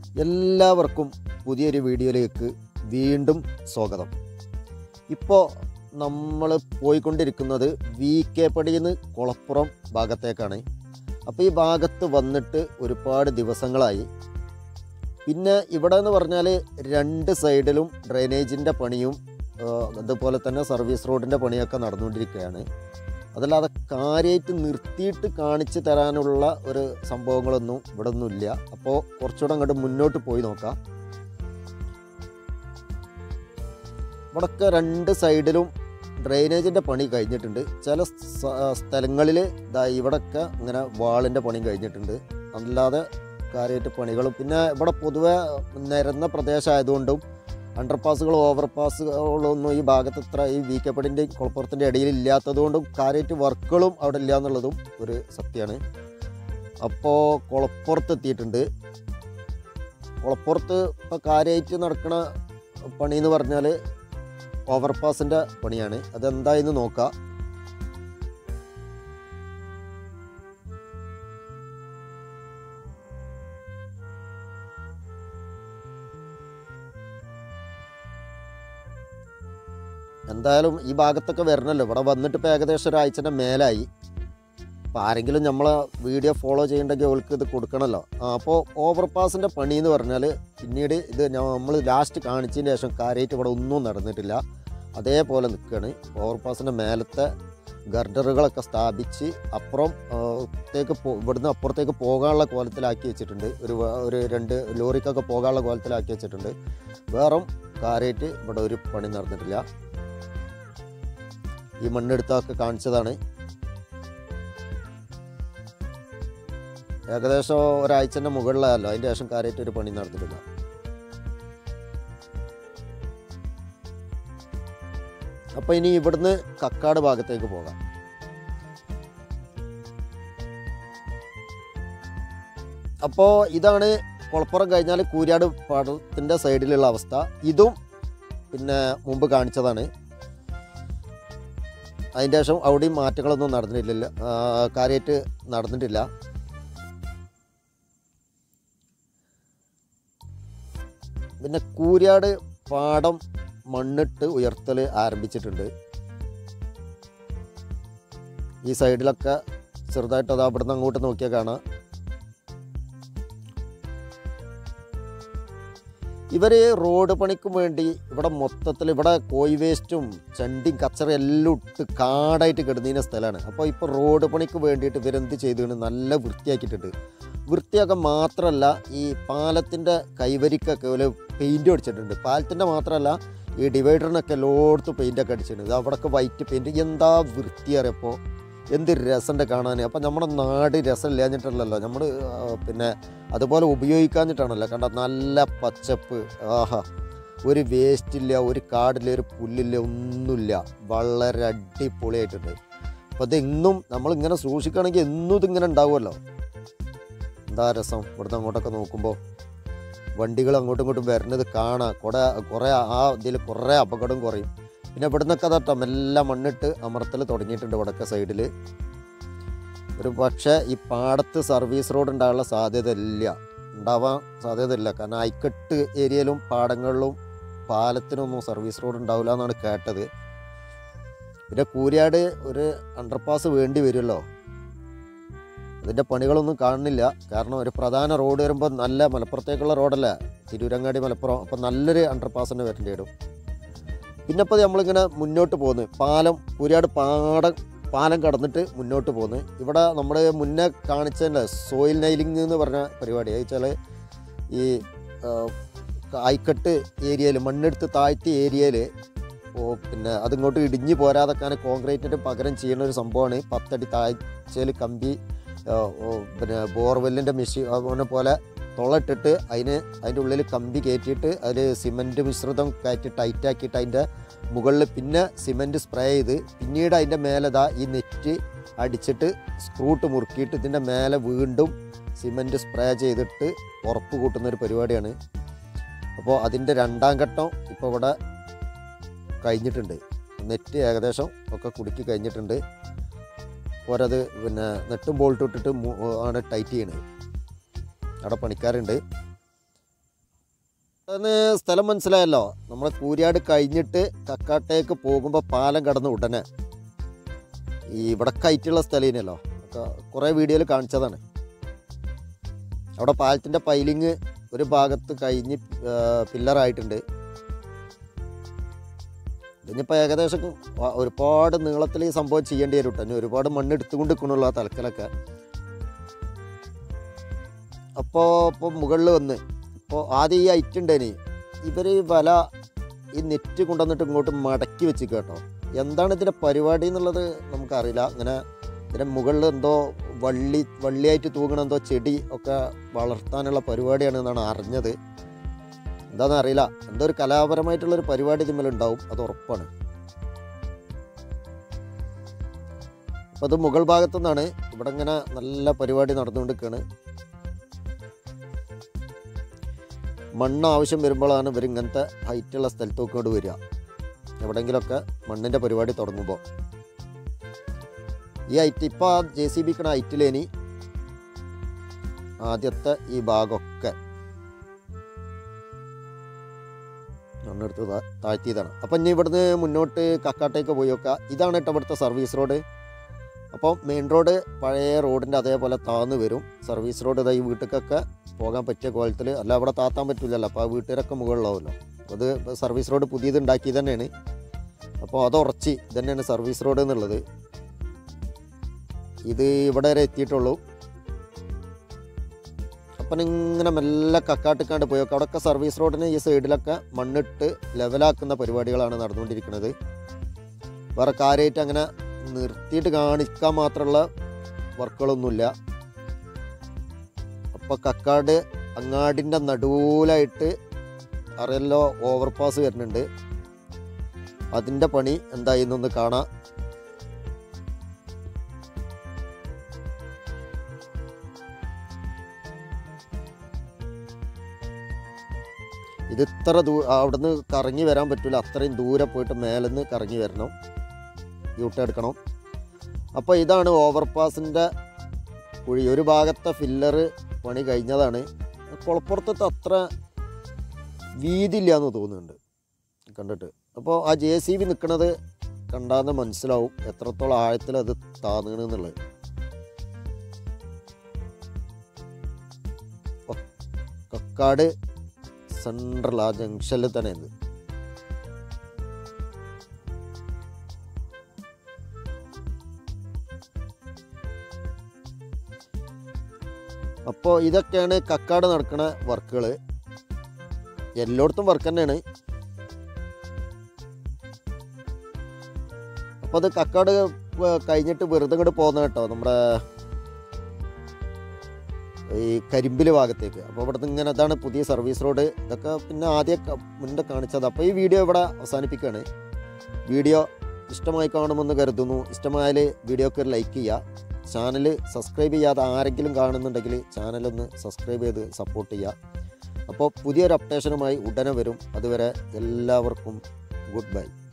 എല്ലാവർക്കും പുതിയൊരു വീഡിയോയിലേക്ക് വീണ്ടും സ്വാഗതം ഇപ്പോൾ നമ്മൾ പോയിക്കൊണ്ടിരിക്കുന്നത് വി കെ പടിയിൽ നിന്ന് കുളപ്പുറം ഭാഗത്തേക്കാണ് അപ്പോൾ ഈ ഭാഗത്ത് വന്നിട്ട് ഒരുപാട് ദിവസങ്ങളായി പിന്നെ ഇവിടെ എന്ന് പറഞ്ഞാൽ രണ്ട് സൈഡിലും ഡ്രെയിനേജിൻ്റെ പണിയും ആ, അതുപോലെ തന്നെ സർവീസ് റോഡിൻ്റെ പണിയൊക്കെ നടന്നുകൊണ്ടിരിക്കുകയാണ് അതല്ലാതെ കാര്യമായിട്ട് നിർത്തിയിട്ട് കാണിച്ചു തരാനുള്ള ഒരു സംഭവങ്ങളൊന്നും ഇവിടെ ഒന്നും ഇല്ല അപ്പോൾ കുറച്ചുകൂടെ അങ്ങോട്ട് മുന്നോട്ട് പോയി നോക്കാം ഇവിടൊക്കെ രണ്ട് സൈഡിലും ഡ്രെയിനേജിൻ്റെ പണി കഴിഞ്ഞിട്ടുണ്ട് ചില സ്ഥലങ്ങളിൽ ഇതാ ഇവിടൊക്കെ ഇങ്ങനെ വാളിൻ്റെ പണി കഴിഞ്ഞിട്ടുണ്ട് അല്ലാതെ കാര്യമായിട്ട് പണികളും പിന്നെ ഇവിടെ പൊതുവെ നിരന്ന പ്രദേശമായതുകൊണ്ടും അണ്ടർപാസുകൾ ഓവർപാസുകളൊന്നും ഈ ഭാഗത്ത് ഇത്ര ഈ വി കെ പടിൻ്റെയും കുളപ്പുറത്തിൻ്റെ ഇടയിൽ ഇല്ലാത്തതുകൊണ്ടും കാര്യമായിട്ട് വർക്കുകളും അവിടെ ഇല്ല എന്നുള്ളതും ഒരു സത്യമാണ് അപ്പോൾ കുളപ്പുറത്ത് എത്തിയിട്ടുണ്ട് കുളപ്പുറത്ത് ഇപ്പോൾ കാര്യമായിട്ട് നടക്കുന്ന പണി എന്ന് പറഞ്ഞാൽ ഓവർപാസിൻ്റെ പണിയാണ് അതെന്തായെന്ന് നോക്കാം എന്തായാലും ഈ ഭാഗത്തൊക്കെ വരണല്ലോ ഇവിടെ വന്നിട്ട് ഇപ്പോൾ ഏകദേശം ഒരാഴ്ചൻ്റെ മേലായി അപ്പോൾ ആരെങ്കിലും നമ്മളെ വീഡിയോ ഫോളോ ചെയ്യണ്ടെങ്കിൽ അവർക്ക് ഇത് കൊടുക്കണമല്ലോ ആ അപ്പോൾ ഓവർപാസിൻ്റെ പണി എന്ന് പറഞ്ഞാൽ പിന്നീട് ഇത് നമ്മൾ ലാസ്റ്റ് കാണിച്ചതിന് ശേഷം കാര്യമായിട്ട് ഇവിടെ ഒന്നും നടന്നിട്ടില്ല അതേപോലെ നിൽക്കുകയാണ് ഓവർപാസിൻ്റെ മേലത്തെ ഗർഡറുകളൊക്കെ സ്ഥാപിച്ച് അപ്പുറം ആ, ത്തേക്ക് പോ ഇവിടുന്ന് അപ്പുറത്തേക്ക് പോകാനുള്ള കോലത്തിലാക്കി വെച്ചിട്ടുണ്ട് ഒരു വ- ഒരു രണ്ട് ലോറിക്കൊക്കെ പോകാനുള്ള കോലത്തിലാക്കി വെച്ചിട്ടുണ്ട് വേറെ കാര്യമായിട്ട് ഇവിടെ ഒരു പണി നടന്നിട്ടില്ല ഈ മണ്ണെടുത്തൊക്കെ കാണിച്ചതാണ് ഏകദേശം ഒരാഴ്ചൻ്റെ മുകളിലായല്ലോ അതിൻ്റെ ശേഷം കാര്യമായിട്ട് ഒരു പണി നടന്നിട്ടില്ല അപ്പോൾ ഇനി ഇവിടുന്ന് കക്കാട് ഭാഗത്തേക്ക് പോകാം അപ്പോൾ ഇതാണ് കുളപ്പുറം കഴിഞ്ഞാൽ കൂരിയാട് പാടത്തിൻ്റെ സൈഡിലുള്ള അവസ്ഥ ഇതും പിന്നെ മുമ്പ് കാണിച്ചതാണ് അതിൻ്റെ ശേഷം അവിടെയും മാറ്റങ്ങളൊന്നും നടന്നിട്ടില്ല കാര്യമായിട്ട് നടന്നിട്ടില്ല പിന്നെ കൂരിയാട് പാടം മണ്ണിട്ട് ഉയർത്തൽ ആരംഭിച്ചിട്ടുണ്ട് ഈ സൈഡിലൊക്കെ ചെറുതായിട്ട് അത് അവിടുന്ന് അങ്ങോട്ട് നോക്കിയാൽ കാണാം ഇവർ റോഡ് പണിക്കും വേണ്ടി ഇവിടെ മൊത്തത്തിൽ ഇവിടെ കോഴി വേസ്റ്റും ചണ്ടിയും കച്ചറ എല്ലാം ഇട്ട് കാടായിട്ട് കിടന്നിരുന്ന സ്ഥലമാണ് അപ്പോൾ ഇപ്പോൾ റോഡ് പണിക്ക് വേണ്ടിയിട്ട് ഇവരെന്ത് ചെയ്തിട്ടുണ്ട് നല്ല വൃത്തിയാക്കിയിട്ടുണ്ട് വൃത്തിയാക്കാൻ മാത്രമല്ല ഈ പാലത്തിൻ്റെ കൈവരിക്കൊക്കെ ഒരു പെയിൻറ്റ് അടിച്ചിട്ടുണ്ട് പാലത്തിൻ്റെ മാത്രമല്ല ഈ ഡിവൈഡറിനൊക്കെ എല്ലായിടത്തും പെയിൻ്റൊക്കെ അടിച്ചിട്ടുണ്ട് ഇത് അവിടെയൊക്കെ വൈറ്റ് പെയിൻറ്റ് എന്താ വൃത്തിയറിയപ്പോൾ എന്ത് രസമുണ്ട് കാണാൻ അപ്പം നമ്മുടെ നാട് രസം ഇല്ലാഞ്ഞിട്ടല്ലല്ലോ നമ്മൾ പിന്നെ അതുപോലെ ഉപയോഗിക്കാഞ്ഞിട്ടാണല്ലോ കണ്ട നല്ല പച്ചപ്പ് ആഹാ ഒരു വേസ്റ്റ് ഇല്ല ഒരു കാടില്ല ഒരു പുല്ലില്ല ഒന്നുമില്ല വളരെ അടിപൊളിയായിട്ടുണ്ട് അപ്പോൾ ഇതെന്നും നമ്മളിങ്ങനെ സൂക്ഷിക്കുകയാണെങ്കിൽ എന്നും ഇതിങ്ങനെ ഉണ്ടാവുമല്ലോ എന്താ രസം ഇവിടുന്ന് അങ്ങോട്ടൊക്കെ നോക്കുമ്പോൾ വണ്ടികൾ അങ്ങോട്ടും ഇങ്ങോട്ടും വരുന്നത് കാണാം കുറേ കുറേ ആ ഇതിൽ കുറേ അപകടം കുറയും പിന്നെ ഇവിടുന്നൊക്കെ അതാട്ടോ മെല്ലെ മണ്ണിട്ട് അമർത്തൽ തുടങ്ങിയിട്ടുണ്ട് വടക്ക സൈഡിൽ ഒരു പക്ഷേ ഈ പാടത്ത് സർവീസ് റോഡ് ഉണ്ടാകാനുള്ള സാധ്യത ഇല്ല ഉണ്ടാവാൻ സാധ്യത ഇല്ല കാരണം അയക്കെട്ട് ഏരിയയിലും പാടങ്ങളിലും പാലത്തിനൊന്നും സർവീസ് റോഡ് ഉണ്ടാവില്ല എന്നാണ് കേട്ടത് പിന്നെ കൂരിയാട് ഒരു അണ്ടർപാസ് വേണ്ടി വരുമല്ലോ അതിൻ്റെ പണികളൊന്നും കാണുന്നില്ല കാരണം ഒരു പ്രധാന റോഡ് വരുമ്പോൾ നല്ല മലപ്പുറത്തേക്കുള്ള റോഡല്ലേ തിരൂരങ്ങാടി മലപ്പുറം അപ്പം നല്ലൊരു അണ്ടർപാസ് തന്നെ വരേണ്ടി വരും പിന്നെ ഇപ്പോൾ നമ്മളിങ്ങനെ മുന്നോട്ട് പോകുന്നു പാലം കൂരിയാട് പാടം പാലം കടന്നിട്ട് മുന്നോട്ട് പോകുന്നു ഇവിടെ നമ്മൾ മുന്നേ കാണിച്ചതന്നെ സോയിൽ നൈലിംഗ് എന്ന് പറഞ്ഞ പരിപാടി വെച്ചാൽ ഈ ആ, ആയിക്കട്ട് ഏരിയയിൽ മണ്ണെടുത്ത് താഴ്ത്തിയ ഏരിയയിൽ ഓ പിന്നെ അതിങ്ങോട്ട് ഇടിഞ്ഞു പോരാതെക്കാൻ കോൺക്രീറ്റിന് പകരം ചെയ്യുന്ന ഒരു സംഭവമാണ് പത്തടി താഴ്ചയിൽ കമ്പി ആ, ഓ, പിന്നെ ബോർവെല്ലിൻ്റെ മെഷീൻ അതുപോലെ പോലെ തുളട്ടിട്ട് അതിന് അതിൻ്റെ ഉള്ളിൽ കമ്പി കയറ്റിയിട്ട് അതിൽ സിമൻറ്റ് മിശ്രിതം കയറ്റി ടൈറ്റാക്കിയിട്ട് അതിൻ്റെ മുകളിൽ പിന്നെ സിമൻറ്റ് സ്പ്രേ ചെയ്ത് പിന്നീട് അതിൻ്റെ മേലെ ദാ ഈ നെറ്റ് അടിച്ചിട്ട് സ്ക്രൂട്ട് മുറുക്കിയിട്ട് ഇതിൻ്റെ മേലെ വീണ്ടും സിമൻറ്റ് സ്പ്രേ ചെയ്തിട്ട് ഉറപ്പ് കൂട്ടുന്ന ഒരു പരിപാടിയാണ് അപ്പോൾ അതിൻ്റെ രണ്ടാം ഘട്ടം ഇപ്പോൾ ഇവിടെ കഴിഞ്ഞിട്ടുണ്ട് നെറ്റ് ഏകദേശം ഒക്കെ കുടുക്കി കഴിഞ്ഞിട്ടുണ്ട് പോരത് പിന്നെ നെട്ടും ബോൾട്ടും ഇട്ടിട്ട് മു- ആണ് ടൈറ്റ് ചെയ്യണത് അവിടെ പണിക്കാരുണ്ട് പെട്ടെന്ന് സ്ഥലം മനസ്സിലായല്ലോ നമ്മളെ കൂരിയാട് കഴിഞ്ഞിട്ട് കക്കാട്ടേക്ക് പോകുമ്പോൾ പാലം കടന്ന് ഉടനെ ഈ ഇവിടെ കയറ്റുള്ള സ്ഥലീനല്ലോ ഒക്കെ കുറേ വീഡിയോയിൽ കാണിച്ചതാണ് അവിടെ പാലത്തിൻ്റെ പൈലിങ് ഒരു ഭാഗത്ത് കഴിഞ്ഞ് പില്ലറായിട്ടുണ്ട് ഇതിനിപ്പോൾ ഏകദേശം വ- ഒരുപാട് നീളത്തിൽ ഈ സംഭവം ചെയ്യേണ്ടി വരും കേട്ടോ ഇനി ഒരുപാട് മണ്ണ് എടുത്തുകൊണ്ട് നിൽക്കണുള്ളൂ ആ തലക്കലൊക്കെ അപ്പോൾ ഇപ്പോൾ മുകളിൽ വന്ന് ഇപ്പോൾ ആദ്യം ഈ ഐറ്റ് ഉണ്ടേനി ഇവർ വല ഈ നെറ്റ് കൊണ്ടുവന്നിട്ട് ഇങ്ങോട്ട് മടക്കി വെച്ച് കേട്ടോ എന്താണ് ഇതിൻ്റെ പരിപാടി എന്നുള്ളത് നമുക്കറിയില്ല അങ്ങനെ ഇതിൻ്റെ മുകളിൽ എന്തോ വള്ളി വള്ളിയായിട്ട് തൂങ്ങണ എന്തോ ചെടി ഒക്കെ വളർത്താനുള്ള പരിപാടിയാണ് എന്നാണ് അറിഞ്ഞത് എന്താണെന്ന് അറിയില്ല എന്തോ ഒരു കലാപരമായിട്ടുള്ളൊരു പരിപാടി ഇതിന്മേലുണ്ടാവും അത് ഉറപ്പാണ് അപ്പം അത് മുകൾ ഭാഗത്തു നിന്നാണ് ഇവിടെ ഇങ്ങനെ നല്ല പരിപാടി നടന്നുകൊണ്ടിരിക്കുകയാണ് മണ്ണ് ആവശ്യം വരുമ്പോഴാണ് ഇവർ ഇങ്ങനത്തെ ഹൈറ്റുള്ള സ്ഥലത്തൊക്കെ കൊണ്ട് വരിക എവിടെയെങ്കിലുമൊക്കെ മണ്ണിൻ്റെ പരിപാടി തുടങ്ങുമ്പോൾ ഈ ഹൈറ്റ് ഇപ്പോൾ ആ ജെ സി ബിക്കണ ഹൈറ്റിലേനി ആദ്യത്തെ ഈ ഭാഗമൊക്കെ മണ്ണെടുത്ത് താ- താഴ്ത്തിയതാണ് അപ്പം ഇനി ഇവിടുന്ന് മുന്നോട്ട് കക്കാട്ടേക്ക് പോയി നോക്കുക ഇതാണ് കേട്ടോ ഇവിടുത്തെ സർവീസ് റോഡ് അപ്പോൾ മെയിൻ റോഡ് പഴയ റോഡിൻ്റെ അതേപോലെ താന്ന് വരും സർവീസ് റോഡ് ഇതാ ഈ വീട്ടിലേക്കൊക്കെ പോകാൻ പറ്റിയ കോലത്തിൽ അല്ല അവിടെ താത്താൻ പറ്റില്ലല്ലോ അപ്പോൾ ആ വീട്ടുകാരൊക്കെ മുകളിലാവുമല്ലോ അത് സർവീസ് റോഡ് പുതിയത് ഉണ്ടാക്കി തന്നെയാണ് അപ്പോൾ അത് ഉറച്ച് ഇതന്നെയാണ് സർവീസ് റോഡ് എന്നുള്ളത് ഇത് ഇവിടെ വരെ എത്തിയിട്ടുള്ളൂ അപ്പം ഇങ്ങനെ മെല്ലെ കക്കാട്ടിക്കാണ്ട് പോയി നോക്കാം അവിടെയൊക്കെ സർവീസ് റോഡിന് ഈ സൈഡിലൊക്കെ മണ്ണിട്ട് ലെവലാക്കുന്ന പരിപാടികളാണ് നടന്നുകൊണ്ടിരിക്കുന്നത് വേറെ കാര്യമായിട്ട് അങ്ങനെ നിർത്തിയിട്ട് കാണിക്കാൻ മാത്രമുള്ള വർക്കുകളൊന്നുമില്ല അപ്പോൾ കക്കാട് അങ്ങാടിൻ്റെ നടുവിലായിട്ട് അറിയല്ലോ ഓവർപാസ് വരുന്നുണ്ട് അതിൻ്റെ പണി എന്തായിരുന്നൊന്ന് കാണാം ഇത് ഇത്ര ദൂ അവിടുന്ന് കറങ്ങി വരാൻ പറ്റില്ല അത്രയും ദൂരെ പോയിട്ട് മേലെന്ന് കറങ്ങി വരണം യൂട്ട് എടുക്കണം അപ്പോൾ ഇതാണ് ഓവർപാസിൻ്റെ കുഴി ഒരു ഭാഗത്തെ ഫില്ലറ് പണി കഴിഞ്ഞതാണ് കുളപ്പുറത്തത്തെ അത്ര വീതിയില്ല എന്ന് തോന്നുന്നുണ്ട് കണ്ടിട്ട് അപ്പോൾ ആ ജെ സി ബി നിൽക്കുന്നത് കണ്ടാന്ന് മനസ്സിലാവും എത്രത്തോളം ആഴത്തിൽ അത് താന്നുകണെന്നുള്ളത് കക്കാട് സെൻട്രൽ ആ ജംഗ്ഷനിൽ തന്നെ ഉണ്ട് അപ്പോൾ ഇതൊക്കെയാണ് കക്കാട് നടക്കുന്ന വർക്കുകൾ എല്ലായിടത്തും വർക്ക് തന്നെയാണ് അപ്പോൾ അത് കക്കാട് വ- കഴിഞ്ഞിട്ട് വെറുതെ ഇങ്ങോട്ട് പോകുന്ന കേട്ടോ നമ്മുടെ ഈ കരിമ്പിൽ ഭാഗത്തേക്ക് അപ്പോൾ ഇവിടുന്ന് ഇങ്ങനെ അതാണ് പുതിയ സർവീസ് റോഡ് ഇതൊക്കെ പിന്നെ ആദ്യം ക- മുന്നേ കാണിച്ചത് അപ്പോൾ ഈ വീഡിയോ ഇവിടെ അവസാനിപ്പിക്കുകയാണ് വീഡിയോ ഇഷ്ടമായി കാണുമെന്ന് കരുതുന്നു ഇഷ്ടമായാൽ വീഡിയോക്ക് ഒരു ലൈക്ക് ചെയ്യുക ചാനൽ സബ്സ്ക്രൈബ് ചെയ്യാതെ ആരെങ്കിലും കാണുന്നുണ്ടെങ്കിൽ ചാനലൊന്ന് സബ്സ്ക്രൈബ് ചെയ്ത് സപ്പോർട്ട് ചെയ്യുക അപ്പോൾ പുതിയൊരു അപ്ഡേഷനുമായി ഉടനെ വരും അതുവരെ എല്ലാവർക്കും ഗുഡ് ബൈ